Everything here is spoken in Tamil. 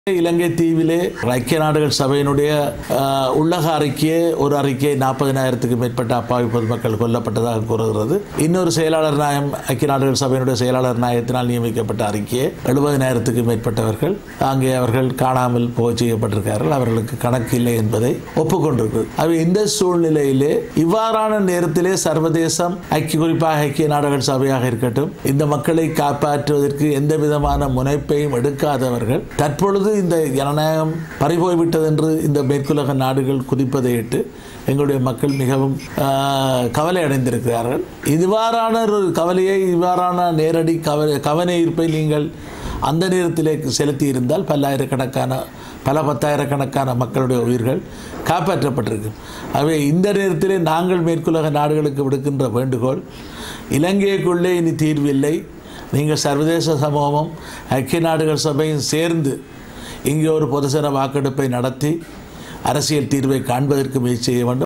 இலங்கை தீவிலே ஐக்கிய நாடுகள் சபையினுடைய ஆஹ், உள்ளக அறிக்கையே ஒரு அறிக்கை நாற்பதினாயிரத்துக்கு மேற்பட்ட அப்பாவி பொதுமக்கள் கொல்லப்பட்டதாக கூறுகிறது இன்னொரு செயலாளர் நாயம் ஐக்கிய நாடுகள் சபையினுடைய செயலாளர் நாயத்தினால் நியமிக்கப்பட்ட அறிக்கையே எழுபதினாயிரத்துக்கு மேற்பட்டவர்கள் அங்கே அவர்கள் காணாமல் போக செய்யப்பட்டிருக்கிறார்கள் அவர்களுக்கு கணக்கு இல்லை என்பதை ஒப்புக்கொண்டிருக்கிறது அவை இந்த சூழ்நிலையிலே இவ்வாறான நேரத்திலே சர்வதேசம் ஐக்கிய குறிப்பாக ஐக்கிய நாடுகள் சபையாக இருக்கட்டும் இந்த மக்களை காப்பாற்றுவதற்கு எந்த விதமான முனைப்பையும் எடுக்காதவர்கள் தற்பொழுது இந்த ஜனநாயகம் பறிபோய்விட்டது என்று இந்த மேற்குலக நாடுகள் குதிப்பதையிட்டு எங்களுடைய மக்கள் மிகவும் ஆஹ், கவலை அடைந்திருக்கிறார்கள் இவ்வாறான ஒரு கவலையை இவ்வாறான நேரடி கவலை கவன ஈர்ப்பை நீங்கள் அந்த நேரத்திலே செலுத்தி இருந்தால் பல்லாயிரக்கணக்கான பல பத்தாயிரக்கணக்கான மக்களுடைய உயிர்கள் காப்பாற்றப்பட்டிருக்கும் ஆகவே இந்த நேரத்திலே நாங்கள் மேற்குலக நாடுகளுக்கு விடுக்கின்ற வேண்டுகோள் இலங்கைக்குள்ளே இனி தீர்வில்லை நீங்கள் சர்வதேச சமூகமும் ஐக்கிய நாடுகள் சபையும் சேர்ந்து இங்கே ஒரு பொதுசன வாக்கெடுப்பை நடத்தி அரசியல் தீர்வை காண்பதற்கு முயற்சி செய்ய வேண்டும்